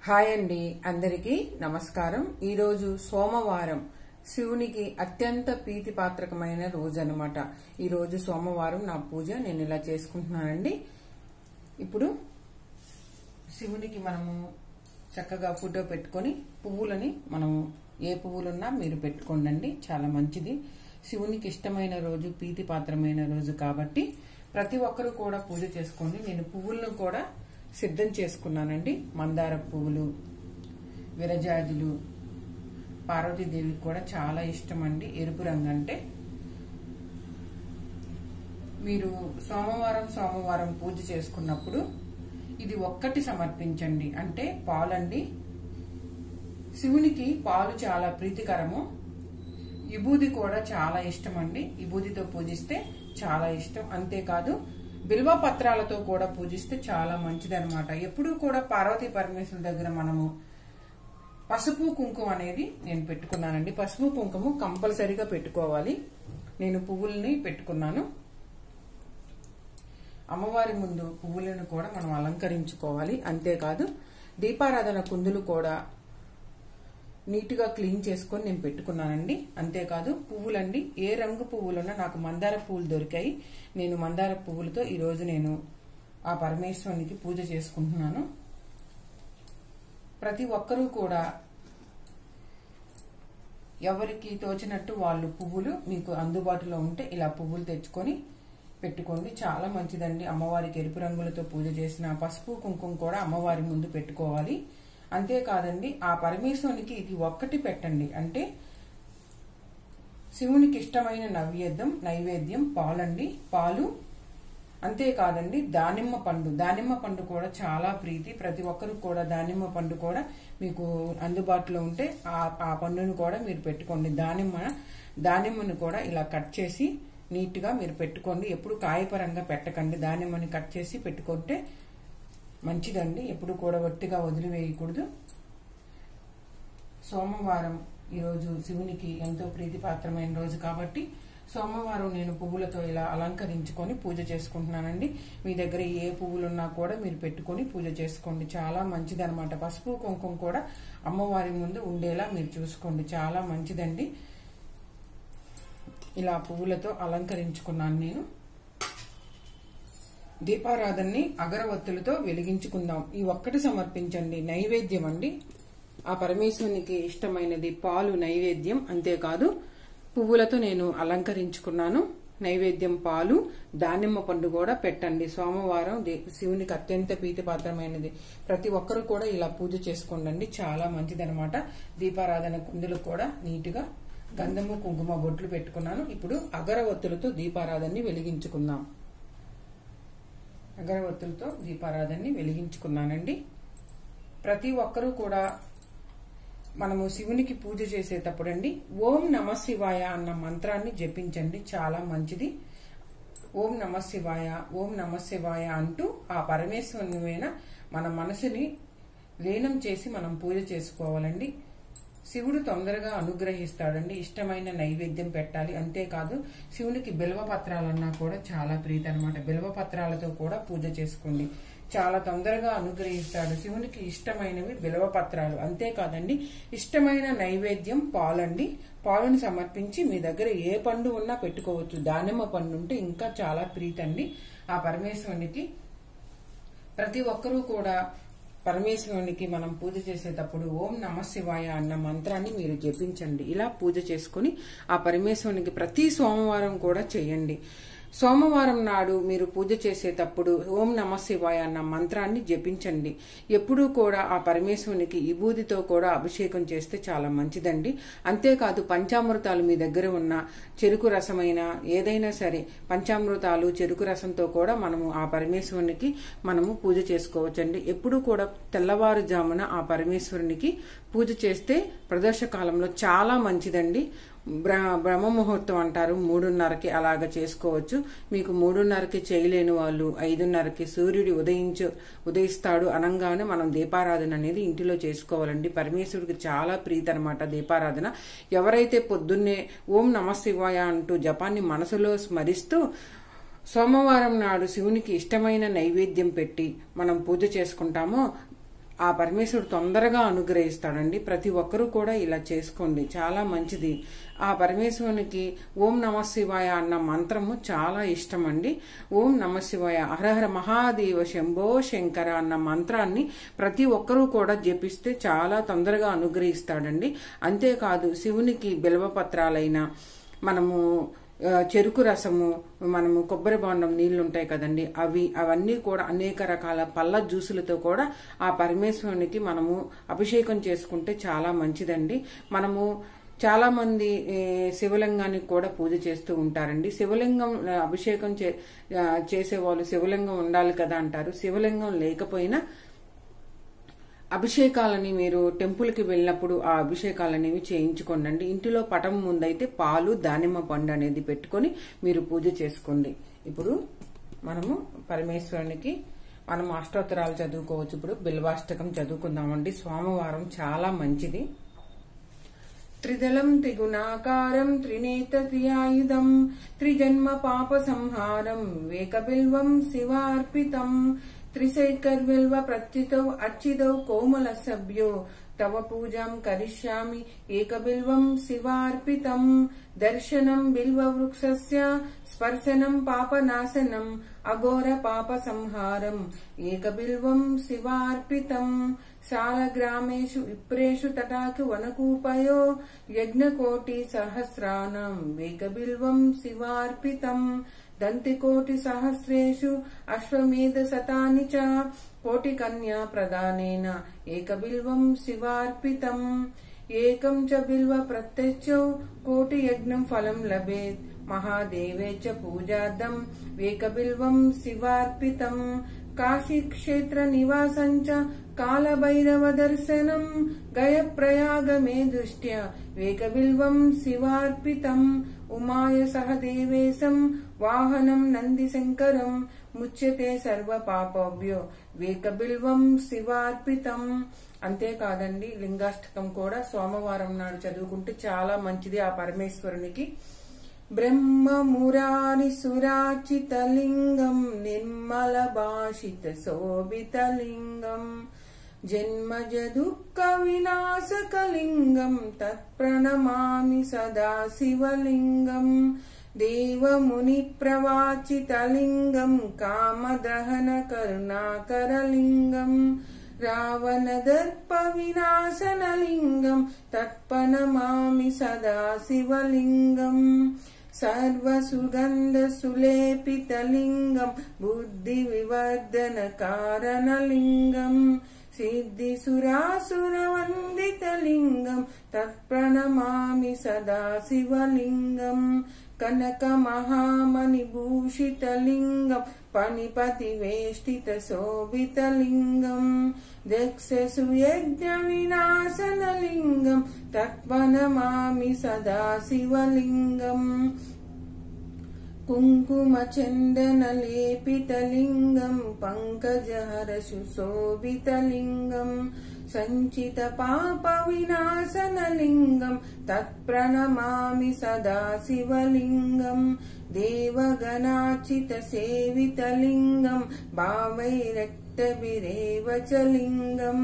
hi అండి అందరికీ నమస్కారం ఈరోజు సోమవారం శివునికి అత్యంత ప్రీతిపాత్రకమైన రోజు అనమాట ఈరోజు సోమవారం నా పూజ నేను ఇలా చేసుకుంటున్నానండి ఇప్పుడు శివునికి మనము చక్కగా ఫోటో పెట్టుకొని పువ్వులని మనము ఏ పువ్వులున్నా మీరు పెట్టుకోండి చాలా మంచిది శివునికి ఇష్టమైన రోజు ప్రీతిపాత్రమైన రోజు కాబట్టి ప్రతి ఒక్కరూ కూడా పూజ చేసుకోండి నేను పువ్వులను కూడా సిద్ధం చేసుకున్నానండి మందార పువ్వులు విరజాజులు పార్వతీదేవికి కూడా చాలా ఇష్టం అండి ఎరుపు రంగు అంటే మీరు సోమవారం సోమవారం పూజ చేసుకున్నప్పుడు ఇది ఒక్కటి సమర్పించండి అంటే పాలండి శివునికి పాలు చాలా ప్రీతికరము విభూది కూడా చాలా ఇష్టం అండి విభూదితో పూజిస్తే చాలా ఇష్టం అంతేకాదు బిల్వ పత్రాలతో కూడా పూజిస్తే చాలా మంచిదన్నమాట ఎప్పుడూ కూడా పార్వతీ పరమేశ్వరుల దగ్గర మనము పసుపు కుంకుమ అనేది నేను పెట్టుకున్నానండి పసుపు కుంకుమ కంపల్సరీగా పెట్టుకోవాలి నేను పువ్వుల్ని పెట్టుకున్నాను అమ్మవారి ముందు పువ్వులను కూడా మనం అలంకరించుకోవాలి అంతేకాదు దీపారాధన కుందులు కూడా నీట్గా క్లీన్ చేసుకొని నేను పెట్టుకున్నానండి అంతేకాదు పువ్వులండి ఏ రంగు పువ్వులున్నా నాకు మందార పువ్వులు దొరికాయి నేను మందార పువ్వులతో ఈరోజు నేను ఆ పరమేశ్వరునికి పూజ చేసుకుంటున్నాను ప్రతి ఒక్కరూ కూడా ఎవరికి తోచినట్టు వాళ్ళు పువ్వులు మీకు అందుబాటులో ఉంటే ఇలా పువ్వులు తెచ్చుకొని పెట్టుకోండి చాలా మంచిదండి అమ్మవారికి ఎరుపు రంగులతో పూజ చేసిన పసుపు కుంకుమ కూడా అమ్మవారి ముందు పెట్టుకోవాలి అంతేకాదండి ఆ పరమేశ్వరునికి ఇది ఒక్కటి పెట్టండి అంటే శివునికి ఇష్టమైన నైవేద్యం నైవేద్యం పాలండి పాలు అంతేకాదండి దానిమ్మ పండు దానిమ్మ పండు కూడా చాలా ప్రీతి ప్రతి ఒక్కరు కూడా దానిమ్మ పండు కూడా మీకు అందుబాటులో ఉంటే ఆ ఆ పండును కూడా మీరు పెట్టుకోండి దానిమ్మ దానిమ్మను కూడా ఇలా కట్ చేసి నీట్గా మీరు పెట్టుకోండి ఎప్పుడు కాయపరంగా పెట్టకండి దానిమ్మని కట్ చేసి పెట్టుకుంటే మంచిదండి ఎప్పుడు కూడా ఒట్టిగా వదిలివేయకూడదు సోమవారం ఈరోజు శివునికి ఎంతో ప్రీతిపాత్రమైన రోజు కాబట్టి సోమవారం నేను పువ్వులతో ఇలా అలంకరించుకొని పూజ చేసుకుంటున్నానండి మీ దగ్గర ఏ పువ్వులున్నా కూడా మీరు పెట్టుకొని పూజ చేసుకోండి చాలా మంచిది అనమాట పసుపు కుంకుమ కూడా అమ్మవారి ముందు ఉండేలా మీరు చూసుకోండి చాలా మంచిదండి ఇలా పువ్వులతో అలంకరించుకున్నాను నేను దీపారాధనని అగరవత్తులతో వెలిగించుకుందాం ఈ ఒక్కటి సమర్పించండి నైవేద్యం అండి ఆ పరమేశ్వరునికి ఇష్టమైనది పాలు నైవేద్యం అంతేకాదు పువ్వులతో నేను అలంకరించుకున్నాను నైవేద్యం పాలు దానిమ్మ పండు కూడా పెట్టండి సోమవారం శివునికి అత్యంత ప్రీతిపాత్రమైనది ప్రతి ఒక్కరు కూడా ఇలా పూజ చేసుకోండి చాలా మంచిదనమాట దీపారాధన కుందులు కూడా నీట్గా గంధము కుంకుమ బొట్లు పెట్టుకున్నాను ఇప్పుడు అగరవత్తులతో దీపారాధనని వెలిగించుకుందాం అగరవత్తులతో దీపారాధనని వెలిగించుకున్నానండి ప్రతి ఒక్కరూ కూడా మనము శివునికి పూజ చేసేటప్పుడండి ఓం నమ శివాయ అన్న మంత్రాన్ని జపించండి చాలా మంచిది ఓం నమ శివాయ ఓం నమ శివాయ అంటూ ఆ పరమేశ్వరుని మీద మన మనసుని లీనం చేసి మనం పూజ చేసుకోవాలండి శివుడు తొందరగా అనుగ్రహిస్తాడండి ఇష్టమైన నైవేద్యం పెట్టాలి అంతేకాదు శివునికి బిల్వ పత్రాలన్నా కూడా చాలా ప్రీతి అనమాట బిల్వ పత్రాలతో కూడా పూజ చేసుకోండి చాలా తొందరగా అనుగ్రహిస్తాడు శివునికి ఇష్టమైనవి బిల్వ పత్రాలు అంతేకాదండి ఇష్టమైన నైవేద్యం పాలండి పాలను సమర్పించి మీ దగ్గర ఏ పండు ఉన్నా పెట్టుకోవచ్చు దానిమ్మ పండు ఉంటే ఇంకా చాలా ప్రీతండి ఆ పరమేశ్వరునికి ప్రతి ఒక్కరూ కూడా పరమేశ్వరునికి మనం పూజ చేసేటప్పుడు ఓం నమ శివాయ అన్న మంత్రాన్ని మీరు జపించండి ఇలా పూజ చేసుకుని ఆ పరమేశ్వరునికి ప్రతి సోమవారం కూడా చేయండి సోమవారం నాడు మీరు పూజ చేసేటప్పుడు ఓం నమ శివాయ అన్న మంత్రాన్ని జపించండి ఎప్పుడూ కూడా ఆ పరమేశ్వరునికి విభూతితో కూడా అభిషేకం చేస్తే చాలా మంచిదండి అంతేకాదు పంచామృతాలు మీ దగ్గర ఉన్న చెరుకు రసమైన ఏదైనా సరే పంచామృతాలు చెరుకు రసంతో కూడా మనము ఆ పరమేశ్వరునికి మనము పూజ చేసుకోవచ్చండి ఎప్పుడూ కూడా తెల్లవారుజామున ఆ పరమేశ్వరునికి పూజ చేస్తే ప్రదోష కాలంలో చాలా మంచిదండి బ్రహ్మ ముహూర్తం అంటారు మూడున్నరకి అలాగ చేసుకోవచ్చు మీకు మూడున్నరకి చేయలేని వాళ్ళు ఐదున్నరకి సూర్యుడు ఉదయించు ఉదయిస్తాడు అనగానే మనం దీపారాధన అనేది ఇంటిలో చేసుకోవాలండి పరమేశ్వరుడికి చాలా ప్రీతి అనమాట దీపారాధన ఎవరైతే పొద్దున్నే ఓం నమ శివాయ అంటూ జపాన్ని మనసులో స్మరిస్తూ సోమవారం నాడు శివునికి ఇష్టమైన నైవేద్యం పెట్టి మనం పూజ చేసుకుంటామో ఆ పరమేశ్వరుడు తొందరగా అనుగ్రహిస్తాడండి ప్రతి ఒక్కరూ కూడా ఇలా చేసుకోండి చాలా మంచిది ఆ పరమేశ్వరునికి ఓం నమ శివాయ అన్న మంత్రము చాలా ఇష్టం అండి ఓం నమ శివాయ హరహర మహాదేవ శంభో శంకర అన్న మంత్రాన్ని ప్రతి ఒక్కరూ కూడా జపిస్తే చాలా తొందరగా అనుగ్రహిస్తాడండి అంతేకాదు శివునికి బిల్వపత్రాలైన మనము ఆ, చెరుకు రసము మనము కొబ్బరి బొండం నీళ్లు ఉంటాయి కదండి అవి అవన్నీ కూడా అనేక రకాల పళ్ళ జ్యూసులతో కూడా ఆ పరమేశ్వరునికి మనము అభిషేకం చేసుకుంటే చాలా మంచిదండి మనము చాలా మంది ఏ, శివలింగానికి కూడా పూజ చేస్తూ ఉంటారండి శివలింగం ఆ, అభిషేకం చే ఆ, చేసేవాళ్ళు శివలింగం ఉండాలి కదా అంటారు శివలింగం లేకపోయినా అభిషేకాలని మీరు టెంపుల్కి వెళ్ళినప్పుడు ఆ అభిషేకాలు అనేవి చేయించుకోండి ఇంటిలో పటం ముందైతే పాలు దానిమ్మ పండు అనేది పెట్టుకొని మీరు పూజ చేసుకోండి ఇప్పుడు మనము పరమేశ్వరునికి మనం అష్టోత్తరాలు చదువుకోవచ్చు ఇప్పుడు బిల్వాష్టకం చదువుకుందామండి సోమవారం చాలా మంచిది త్రిదళం త్రిగుణాకారం త్రినేత త్రియాయుధం త్రిజన్మ పాప సంహారం వేకబిల్వం శివార్పితం త్రిశైకర్విల్వ ప్రత్యుతౌ అర్చితౌ కోమల సభ్యో తవ పూజాం కరిష్యామి ఏకబిల్వం శివార్పితం దర్శనం బిల్వ వృక్షస్య స్పర్శనం పాపనాశనం అఘోర పాప సంహారం ఏకబిల్వం శివార్పితం శాలగ్రామేషు విప్రేషు తటాకు వనకూపయో యజ్ఞకోటి సహస్రానం వేకబిల్వం శివార్పితం దంతికోటి సహస్రేషు అశ్వమేధ శతాని చ కోటి కన్యా ప్రదానేన ఏకబిల్వం శివార్పితం ఏకం చ బిల్వ ప్రత్యక్షౌ కోటి యజ్ఞం ఫలం లభేత్ మహాదేవే చ పూజార్థం ఏకబిల్వం శివార్పితం కాశీక్షేత్ర నివాసం చ కాలభైరవ దర్శనం గయ ప్రయాగ మే దృష్ట్యా వేకబిల్వం శివార్పితం ఉమాయ సహ దేవేశం వాహనం నంది శంకరం ముచ్యతే సర్వ పాపభ్యో వేకబిల్వం శివార్పితం అంతేకాదండి లింగాష్టకం కూడా సోమవారం నాడు చదువుకుంటే చాలా మంచిది ఆ పరమేశ్వరునికి బ్రహ్మ మురారి సురాచిత లింగం నిర్మల భాషిత శోభిత లింగం జన్మజ దుఃఖ వినాశకలింగం తత్ప్రణమామి సదా శివలింగం దేవముని ప్రవాచితలింగం కామదహన కరుణాకరలింగం రావణ దర్ప వినాశనలింగం తత్పనమామి సదా శివలింగం సర్వసుగంధ సులేపితలింగం బుద్ధి వివర్ధన కారణలింగం సిద్ధి సురాసుర వందితలింగం తత్ప్రణమామి సదా శివలింగం కనక మహామణి భూషితలింగం పనిపతి వేష్టిత శోభితలింగం దక్షసు యజ్ఞ వినాశనలింగం తత్వనమామి సదా శివలింగం కుంకుమ చందన లేపితలింగం పంకజహర సుశోభితలింగం సంచిత పాప వినాశనలింగం తత్ప్రణమామి సదా శివలింగం దేవగణాచిత సేవితలింగం భావైరక్తభిరేవ చ లింగం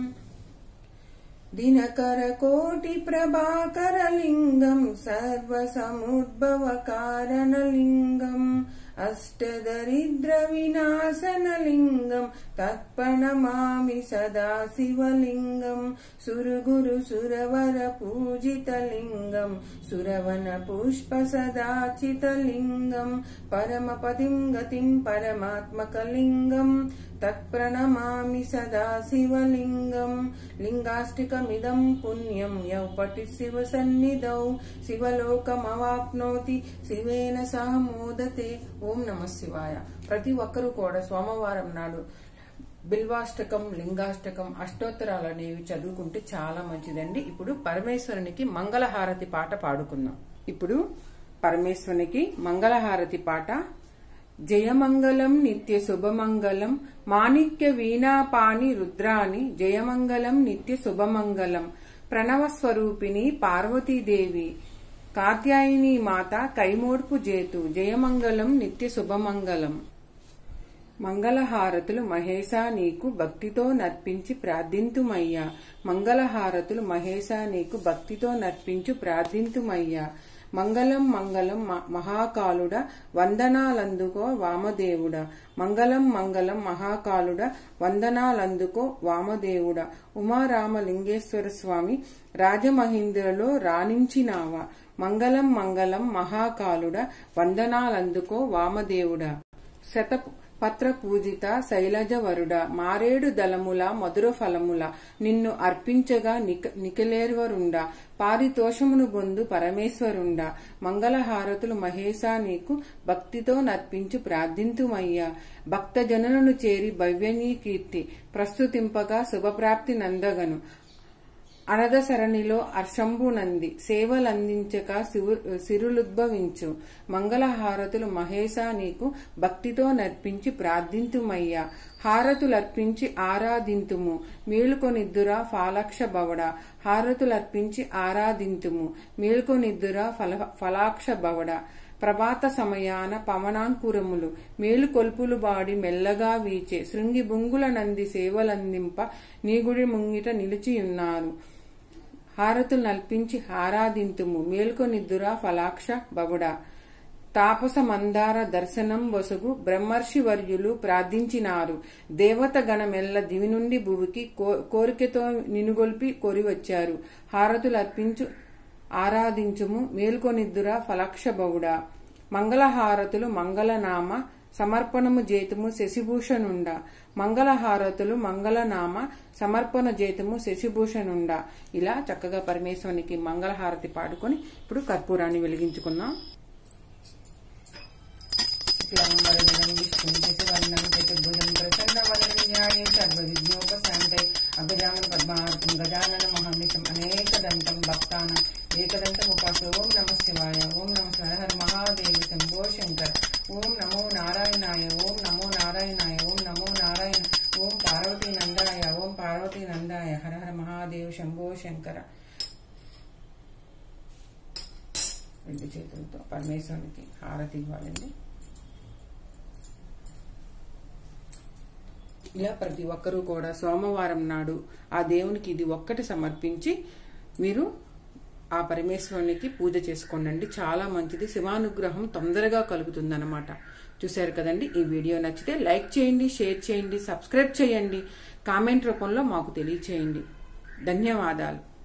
దినకర కోటి ప్రభాకర లింగం సర్వసముద్భవ కారణలింగం అష్టదరిద్ర వినాశనలింగం తత్పణమామి సదా శివలింగం సురుగురు సురవర పూజితలింగం సురవన పుష్ప సదాచితలింగం పరమపదిం గతిం పరమాత్మకలింగం తత్ప్రణమామి సదా శివలింగం లింగాష్టికమిదం పుణ్యం యౌ పటి శివ సన్నిధౌ శివలోకమవాప్నోతి శివేన సహ మోదతే ఓం నమ శివాయ ప్రతి ఒక్కరూ కూడా సోమవారం నాడు బిల్వాష్టకం లింగాష్టకం అష్టోత్తరాలు అనేవి చదువుకుంటే చాలా మంచిదండి ఇప్పుడు పరమేశ్వరునికి మంగళహారతి పాట పాడుకుందాం ఇప్పుడు పరమేశ్వరునికి మంగళహారతి పాట జయమంగళం నిత్య శుభమంగళం మాణిక్య వీణాపాణి రుద్రాని జయమంగళం నిత్య శుభమంగళం ప్రణవ స్వరూపిణి పార్వతీదేవి కాత్యాయిని మాత కైమోడ్పు జేతు జయమంగళం నిత్య శుభమంగళం మంగళహారతులు మహేశా నీకు భక్తితో నర్పించి ప్రార్థింతుమయ్యా మంగళహారతులు మహేశా నీకు భక్తితో నర్పించు ప్రార్థింతుమయ్యా మంగళం మంగళం మ- మహాకాలుడ వందనాలందుకో వామదేవుడ మంగళం మంగళం మహాకాలుడ వందనాలందుకో వామదేవుడ ఉమారామలింగేశ్వర స్వామి రాజమహేంద్రలో రాణించినావా మంగళం మంగళం మహాకాలుడ వందనాలందుకో వామదేవుడా శత పత్ర పూజిత శైలజవరుడ మారేడు దళముల మధుర ఫలముల నిన్ను అర్పించగా నిక నికలేర్వరుండ పారితోషమును బొందు పరమేశ్వరుండ మంగళహారతులు మహేశా నీకు భక్తితో నర్పించు ప్రార్థింతుమయ్యా భక్తజనులను చేరి భవ్యనీ కీర్తి ప్రస్తుతింపగా శుభప్రాప్తి నందగను అనద సరణిలో అర్షంబునంది సేవలందించక శివు- సిరులుద్భవించు మంగళహారతులు మహేశా నీకు భక్తితో నర్పించి ప్రార్థింతుమయ్యా హారతులర్పించి ఆరాధింతుము మేలుకొనిద్దురా ఫాలక్ష బవడ హారతులర్పించి ఆరాధింతుము మేలుకొనిద్దురా ఫల ఫలాక్ష బవడ ప్రభాత సమయాన పవనాంకురములు మేలుకొల్పులు బాడి మెల్లగా వీచే శృంగి బుంగుల నంది సేవలందింప నీగుడి ముంగిట నిలిచియున్నారు హారతులు నల్పించి ఆరాధింతుము మేల్కొనిద్దురా ఫలాక్ష బగుడ తాపస మందార దర్శనం వసగు బ్రహ్మర్షి వర్యులు ప్రార్థించినారు దేవత గణమెల్ల దివి నుండి భువికి కో- కోరికతో నినుగొల్పి కోరివచ్చారు హారతులు అర్పించు ఆరాధించుము మేల్కొనిద్దురా ఫలక్ష బగుడ మంగళహారతులు మంగళనామ సమర్పణము జేతుము శశిభూషణుండ మంగళహారతులు మంగళనామ సమర్పణ జేతుము శశిభూషణుండ ఇలా చక్కగా పరమేశ్వరునికి మంగళహారతి పాడుకొని ఇప్పుడు కర్పూరాన్ని వెలిగించుకున్నాం శుక్లాంబరధరం విష్ణుం శశివర్ణం చతుర్భుజం ప్రసన్నవదన్యాయ సర్వవిఘ్నోపశాంతై అగజానన పద్మార్కం గజానన మహామిషం అనేకదంతం భక్తానం ఏకదంతం ఉపాస ఓం నమ శివాయ ఓం నమ హర హర మహాదేవ శంభో శంకర్ ఓం నమో నారాయణాయ ఓం నమో నారాయణాయ ఓం నమో నారాయణ ఓం పార్వతీ నందాయ ఓం పార్వతీ నందాయ హర హర మహాదేవ్ శంభో శంకర రెండు చేతులతో పరమేశ్వరునికి హారతి ఇవ్వాలండి ఇలా ప్రతి ఒక్కరూ కూడా సోమవారం నాడు ఆ దేవునికి ఇది ఒక్కటి సమర్పించి మీరు ఆ పరమేశ్వరునికి పూజ చేసుకోండి చాలా మంచిది శివానుగ్రహం తొందరగా కలుగుతుందన్నమాట చూశారు కదండి ఈ వీడియో నచ్చితే లైక్ చేయండి షేర్ చేయండి సబ్స్క్రైబ్ చేయండి కామెంట్ రూపంలో మాకు తెలియచేయండి ధన్యవాదాలు